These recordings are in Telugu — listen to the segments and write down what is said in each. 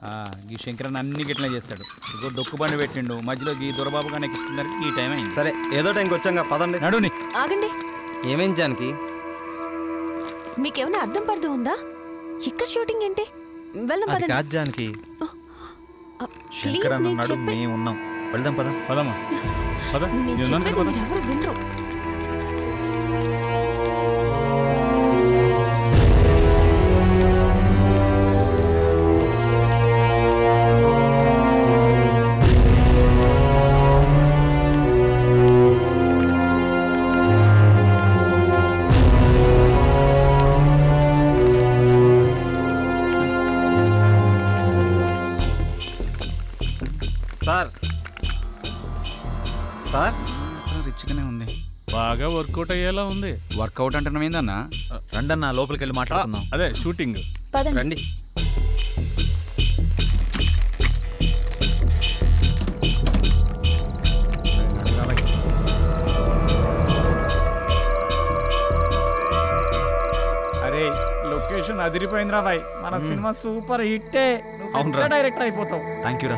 ఆ, ఈ శంకరన్ అన్ని గిట్లనే చేస్తాడు ఇగో డొక్కు బండి పెట్టిండు మధ్యలో ఈ దొరబాబు కానీ ఎక్కించుకున్నారు ఈ టైం అయింది సరే ఏదో టైంకి వచ్చాం పదండి నడుని ఆగండి ఏమైంది జానకి మీకేమైనా అర్థం పడదు ఉందా ఇక్కడ షూటింగ్ ఏంటి వెళ్దాం అది పదండి కాదు జానకి ప్లీజ్ శంకరన్న నేను ఉన్నాడు చెప్పే మేము ఉన్నాం వెళ్దాం పద పదమ్మా పద నేను చెప్పేది మీరు ఎవరు వినరు సార్ సార్ రిచ్గానే ఉంది బాగా వర్కౌట్ అయ్యేలా ఉంది వర్కౌట్ అంటున్నాం ఏందన్నా రండన్న లోపలికి వెళ్ళి మాట్లాడుకుందాం అదే షూటింగ్ పదండి రండి అరే లొకేషన్ అదిరిపోయిందిరా బాయ్ మన సినిమా సూపర్ హిట్టే అవునురా. డైరెక్టర్ అయిపోతావు థ్యాంక్ యూ రా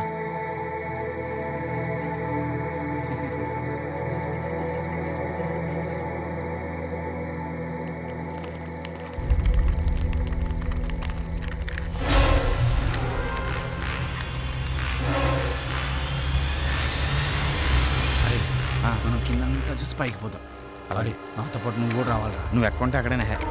అరే ఆ, మనం కిందంతా చూసి పైకి పోతాం అరే నాతో పాటు నువ్వు కూడా రావాలిరా నువ్వు ఎక్కడ ఉంటే అక్కడేనా హే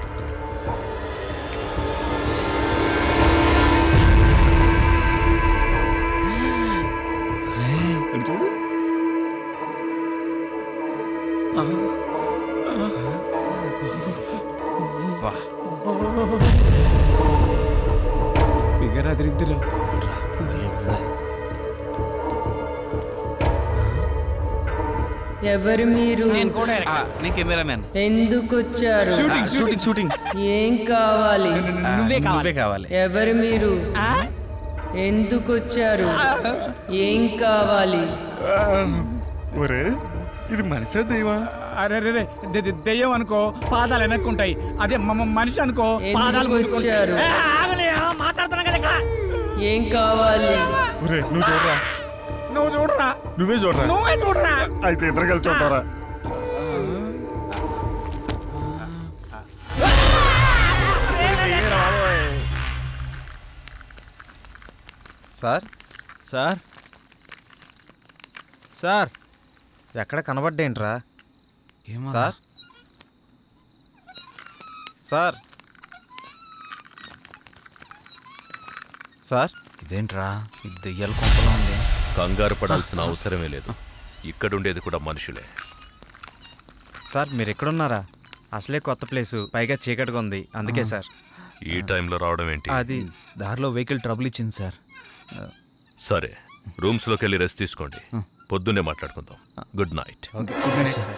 ఫిగర్ అదిరిద్దిరా ఎవరు మీరు నేను కూడా నేను కెమెరామ్యాన్ ఎందుకు వచ్చారు షూటింగ్ షూటింగ్ ఏం కావాలి నువ్వే కావాలి నువ్వే కావాలి ఎవరు మీరు ఎందుకు వచ్చారు ఏం కావాలి ఒరే ఇది మనిషే దైవా అరే రే రే దె- దె- దెయ్యం అనుకో పాదాలు వెనక్కుంటాయి అదే మ- మ- మనిషి అనుకో పాదాలు ఎందుకు ముందుకుంటాయి. వచ్చారు ఏ, ఆగలే, ఆ, మాట్లాడుతున్నా కదా ఇక్కడ. ఏం కావాలి ఒరే నువ్వు చూడరా నువ్వు చూడరా నువ్వే చూడరా నువ్వే చూడరా అయితే ఇద్దరు కలిసి చూడరా సార్ సార్ సార్ ఎక్కడ కనబడ్డేంట్రా ఏమో సార్ సార్ సార్ ఇదేంట్రా ఇది దెయ్యాల కొంపలో ఉంది కంగారు పడాల్సిన అవసరమే లేదు ఇక్కడుండేది కూడా మనుషులే సార్ మీరు ఎక్కడున్నారా అసలే కొత్త ప్లేసు పైగా చీకటిగా ఉంది అందుకే సార్ ఈ టైంలో రావడం ఏంటి అది దారిలో వెహికల్ ట్రబుల్ ఇచ్చింది సార్ సరే రూమ్స్లోకి వెళ్ళి రెస్ట్ తీసుకోండి పొద్దున్నే మాట్లాడుకుందాం good night good night sir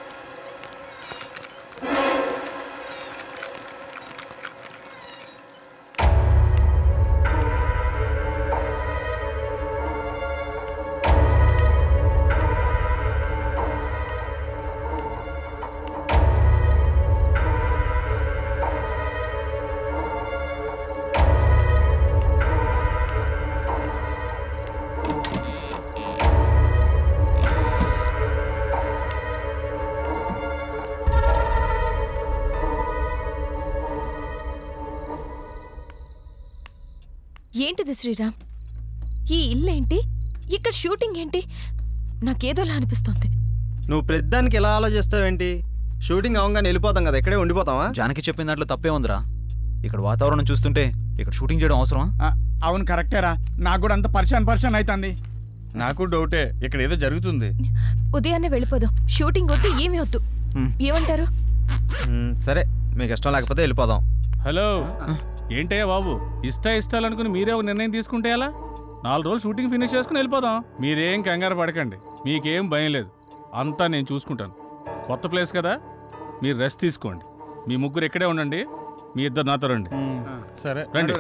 ఏంటిది శ్రీరామ్ ఈ ఇల్లు ఏంటి ఇక్కడ షూటింగ్ ఏంటి నాకేదోలా అనిపిస్తోంది నువ్వు ప్రతిదానికి ఎలా ఆలోచిస్తావేంటి షూటింగ్ అవగానే వెళ్ళిపోతాం కదా ఇక్కడే ఉండిపోతావా జానకి చెప్పిన దాంట్లో తప్పే ఉందిరా ఇక్కడ వాతావరణం చూస్తుంటే ఇక్కడ షూటింగ్ చేయడం అవసరమా ఆ, అవును కరెక్టేరా నాకు కూడా అంత పరిశాన్ పరిశాన్ అవుతుంది నాకు డౌటే ఇక్కడ ఏదో జరుగుతుంది ఉదయాన్నే వెళ్ళిపోదాం షూటింగ్ వద్దు ఏమీ వద్దు హ్మ్. ఏమంటారు మ్, సరే మీకు ఇష్టం లేకపోతే వెళ్ళిపోదాం హలో ఏంటయ్యా బాబు ఇష్ట ఇష్టాలు అనుకుని మీరే ఒక నిర్ణయం తీసుకుంటే ఎలా నాలుగు రోజులు షూటింగ్ ఫినిష్ చేసుకుని వెళ్ళిపోదాం మీరేం కంగారు పడకండి మీకేం భయం లేదు అంతా నేను చూసుకుంటాను కొత్త ప్లేస్ కదా మీరు రెస్ట్ తీసుకోండి మీ ముగ్గురు ఇక్కడే ఉండండి మీ ఇద్దరు నాతో రండి సరే రండి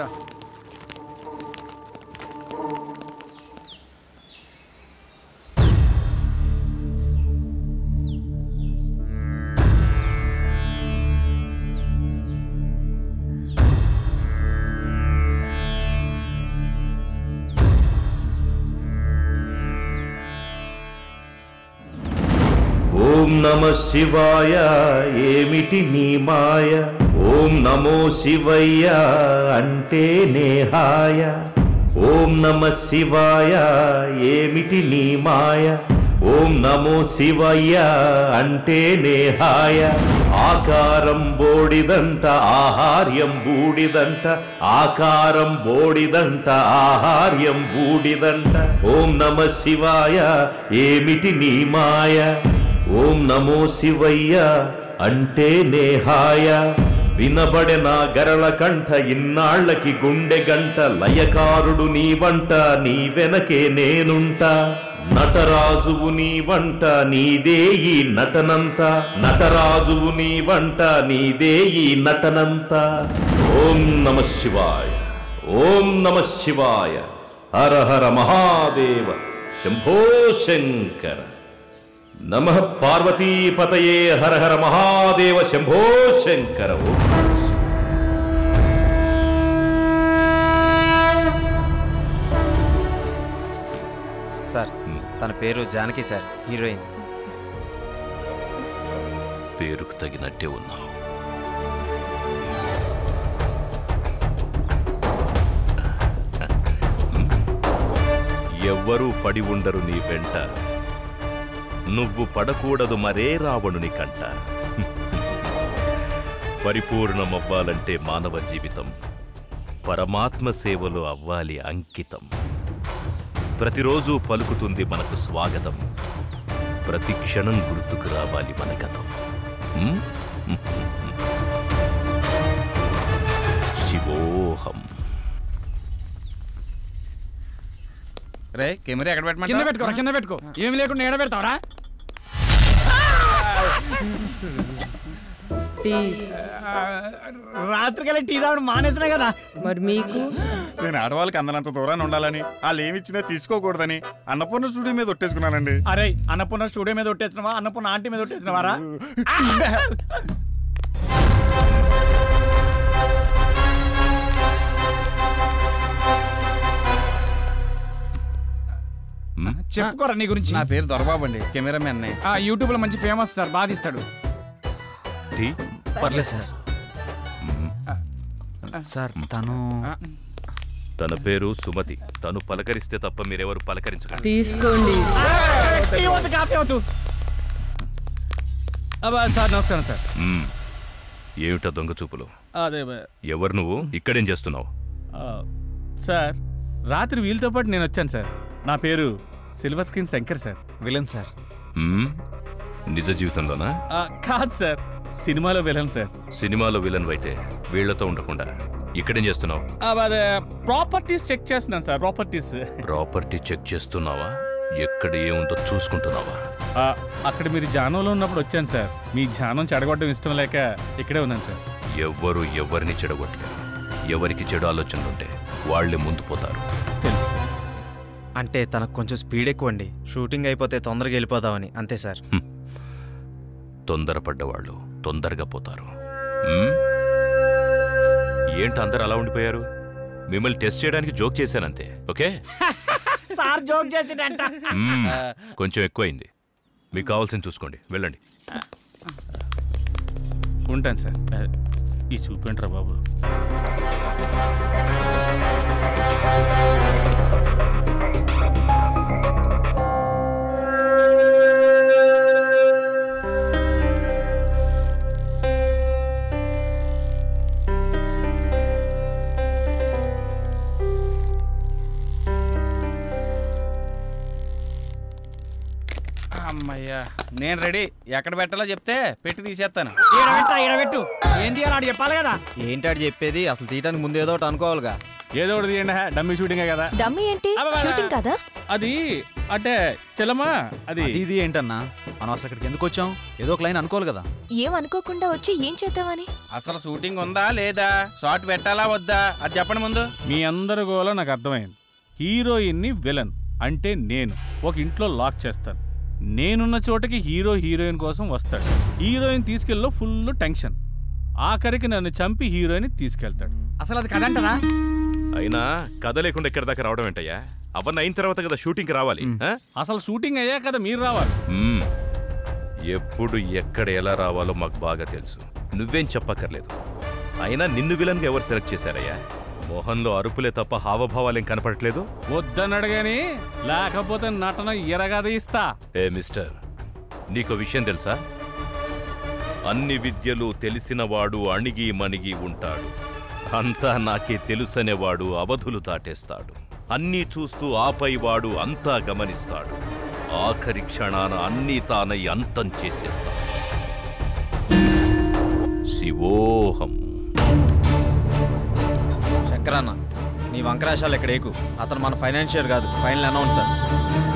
ఓం నమ శివాయ ఏమిటి నీ మాయ ఓం నమో శివయ్య అంటే నేహాయ ఓం నమ శివాయ ఏమిటి నీ మాయ ఓం నమో శివయ్య అంటే నేహాయ ఆకారం బోడిదంట ఆహార్యం బూడిదంట ఆకారం బోడిదంట ఆహార్యం బూడిదంట ఓం నమ శివాయ ఏమిటి నీ మాయ ఓం నమో శివయ్య అంటే నేహాయ వినబడెన గరళ కంఠ ఇన్నాళ్ళకి గుండె గంట లయకారుడు నీ వంట నీ వెనకే నేనుంటా నటరాజువు నీ వంట నీదే ఈ నటనంత నటరాజువు నీ వంట నీదే ఈ నటనంత ఓం నమ శివాయ ఓం నమ శివాయ హర హర మహాదేవ శంభో శంకర నమ పార్వతీపతయే హర హర మహాదేవ శంభో శంకర ఓం సార్ తన పేరు జానకి సార్ హీరోయిన్ పేరుకు తగినట్టే ఉన్నావు ఎవ్వరూ పడి ఉండరు నీ వెంట నువ్వు పడకూడదు మరే రావణుని కంట పరిపూర్ణమవ్వాలంటే మానవ జీవితం పరమాత్మ సేవలో అవ్వాలి అంకితం ప్రతిరోజు పలుకుతుంది మనకు స్వాగతం ప్రతి క్షణం గుర్తుకు రావాలి మన గతం హ్మ్? శివోహం రే కెమెరా ఎక్కడ కింద పెట్టమంటావు పెట్టుకో కింద పెట్టుకో ఏమి లేకుండా ఏడ పెడతావరా టీ రాత్రికెళ్ళి టీ తాగడం మానేసినా కదా మరి మీకు నేను ఆడవాళ్ళకి అందనంత దూరాన్ని ఉండాలని వాళ్ళు ఏమి ఇచ్చినా తీసుకోకూడదని అన్నపూర్ణ స్టూడియో మీద ఒట్టేసుకున్నానండి అరే అన్నపూర్ణ స్టూడియో మీద ఒట్టేసినవా అన్నపూర్ణ ఆంటీ మీద ఒట్టేసినవారా హ్మ్? చెప్పుకోరా నీ గురించి నా పేరు దొరబాబు అండి కెమెరామెన్ ఆ యూట్యూబ్ లో మంచి ఫేమస్ సార్ బాధిస్తాడు టీ? పర్లేదు సార్ మ్మ్. సార్ తను తన పేరు సుమతి తను పలకరిస్తే తప్ప మీరెవరు పలకరించకండి తీసుకోండి టీ వద్దు కాఫీ వద్దు అబ్బా సార్ నమస్కారం సార్ మ్మ్. ఏమిటా దొంగ చూపులు అదే ఎవరు నువ్వు ఇక్కడేం చేస్తున్నావు ఆ, సార్ రాత్రి వీళ్ళతో పాటు నేను వచ్చాను సార్ నా పేరు silver screen Shankar sir villain sir మ్మ్? నిజ జీవితంలోనా ఆ, కాదు సార్ సినిమాలో వెళ్ళాను సార్ సినిమాలో విలన్ అయితే వీళ్లతో ఉండకుండా ఇక్కడేం చేస్తున్నావు ఆ, అదే ప్రాపర్టీస్ చెక్ చేస్తున్నాను సార్ ప్రాపర్టీస్ ప్రాపర్టీ చెక్ చేస్తున్నావా ఎక్కడ ఏముందో చూసుకుంటున్నావా ఆ, అక్కడ మీరు జానంలో ఉన్నప్పుడు వచ్చాను సార్ మీ జానం చెడగొట్టడం ఇష్టం లేక ఇక్కడే ఉన్నాను సార్ ఎవ్వరు ఎవరిని చెడగొట్టలేరు ఎవరికి చెడు ఆలోచనలుంటే వాళ్లే ముందు పోతారు తెలుసు అంటే తనకు కొంచెం స్పీడ్ ఎక్కువ అండి షూటింగ్ అయిపోతే తొందరగా వెళ్ళిపోదామని అంతే సార్ తొందరపడ్డవాళ్ళు తొందరగా పోతారు మ్మ్? ఏంటి అందరు అలా ఉండిపోయారు మిమ్మల్ని టెస్ట్ చేయడానికి జోక్ చేశానంతే ఓకే సార్ జోక్ చేసిడంట మ్మ్. కొంచెం ఎక్కువైంది మీకు కావాల్సింది చూసుకోండి వెళ్ళండి ఉంటాను సార్ ఆ, ఈ చూపేంట్రా బాబు అమ్మయ్యా నేను రెడీ ఎక్కడ పెట్టాలో చెప్తే పెట్టి తీసేస్తాను ఈడబెట్టా ఈడబెట్టు ఏం తీయాలి ఆడు చెప్పాలి కదా ఏంటాడు చెప్పేది అసలు తీయటానికి ముందు ఏదో ఒకటి అనుకోవాలిగా ఏదో ఒకటి తీయండి హే, డమ్మీ షూటింగే కదా డమ్మీ ఏంటి అబ్బబ్బా. షూటింగ్ కదా అది అంటే చెల్లమ్మా అది అది ఇది ఏంటన్నా మనం అసలు ఇక్కడికి ఎందుకు వచ్చాం ఏదో ఒక లైన్ అనుకోవాలి కదా ఏం అనుకోకుండా వచ్చి ఏం చేద్దామని అసలు షూటింగ్ ఉందా లేదా షార్ట్ పెట్టాలా వద్దా అది చెప్పండి ముందు మీ అందరి గోల నాకు అర్థమైంది హీరోయిన్ని విలన్ అంటే నేను ఒక ఇంట్లో లాక్ చేస్తాను నేనున్న చోటకి హీరో హీరోయిన్ కోసం వస్తాడు హీరోయిన్ తీసుకెళ్ళలో ఫుల్ టెన్షన్ ఆఖరికి నన్ను చంపి హీరోయిన్ తీసుకెళ్తాడు అసలు అది కదంటనా అయినా కథ లేకుండా ఎక్కడి దాకా రావడం ఏంటయ్యా అవన్నీ అయిన తర్వాత కదా షూటింగ్కి రావాలి ఆ? అసలు షూటింగ్ అయ్యా కదా మీరు రావాలి మ్మ్. ఎప్పుడు ఎక్కడ ఎలా రావాలో మాకు బాగా తెలుసు నువ్వేం చెప్పక్కర్లేదు అయినా నిన్ను విలన్గా ఎవరు సెలెక్ట్ చేశారయ్యా మొహంలో అరుపులే తప్ప హావభావాలేం కనపడట్లేదు వద్దన్నాడు గాని లేకపోతే నటన ఇరగదీస్తా ఏ మిస్టర్ నీకు విషయం తెలుసా అన్ని విద్యలు తెలిసినవాడు అణిగి మణిగి ఉంటాడు అంతా నాకే తెలుసనేవాడు అవధులు దాటేస్తాడు అన్నీ చూస్తూ ఆపై వాడు అంతా గమనిస్తాడు ఆఖరి క్షణాన అన్నీ తానై అంతం చేసేస్తాడు శివోహం శంకరన్న నీ వంకరాశాలు ఇక్కడ ఏకు అతను మన ఫైనాన్షియర్ కాదు ఫైనల్ అనౌన్సర్